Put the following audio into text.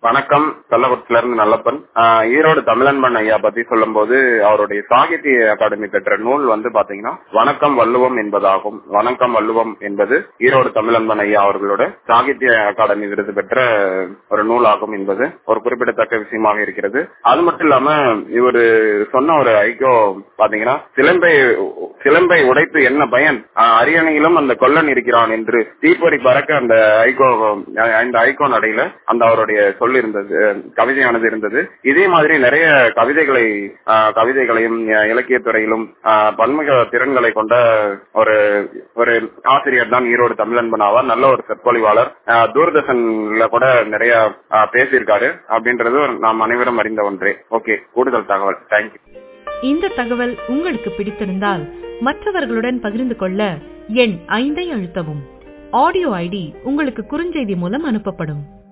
வணக்கம் கள்ளக்குறிச்சில இருந்து நல்லப்பன் ஆஹ் ஈரோடு தமிழன்பன் ஐயா பத்தி சொல்லும்போது அவருடைய சாகித்ய அகாடமி பெற்ற நூல் வந்து பாத்தீங்கன்னா வணக்கம் வள்ளுவம் என்பதாகும் வணக்கம் வள்ளுவம் என்பது ஈரோடு தமிழன்பன் ஐயா அவர்களோட சாகித்ய அகாடமி விருது பெற்ற ஒரு நூலாகும் என்பது ஒரு குறிப்பிடத்தக்க விஷயமாக இருக்கிறது அது மட்டும் இல்லாம இவரு சொன்ன ஒரு ஐக்கோ பாத்தீங்கன்னா சிலம்பை சிலம்பை உடைத்து என்ன பயன் ஆஹ் அரியணையிலும் அந்த கொல்லன் இருக்கிறான் என்று தீப்பொறி பறக்க அந்த ஐகோ இந்த ஐகோ நடையில அந்த அவருடைய சொல் இருந்தது கவிதையானது இருந்தது இதே மாதிரி நிறைய கவிதைகளை ஆஹ் கவிதைகளையும் அஹ் இலக்கியத்துறையிலும் ஆஹ் பன்முக திறன்களை கொண்ட ஒரு ஒரு ஆசிரியர் தான் ஈரோடு தமிழன்பன் ஆவார் நல்ல ஒரு சொற்பொழிவாளர் ஆஹ் தூர்தர்ஷன்ல கூட நிறைய ஆஹ் பேசியிருக்காரு அப்படின்றது நாம் அனைவரும் அறிந்த ஒன்றே ஓகே கூடுதல் தகவல் தேங்க்யூ இந்த தகவல் உங்களுக்கு பிடித்திருந்தால் மற்றவர்களுடன் பகிர்ந்து கொள்ள எண் ஐந்தை அழுத்தவும் ஆடியோ ஐடி உங்களுக்கு குறுஞ்செய்தி மூலம் அனுப்பப்படும்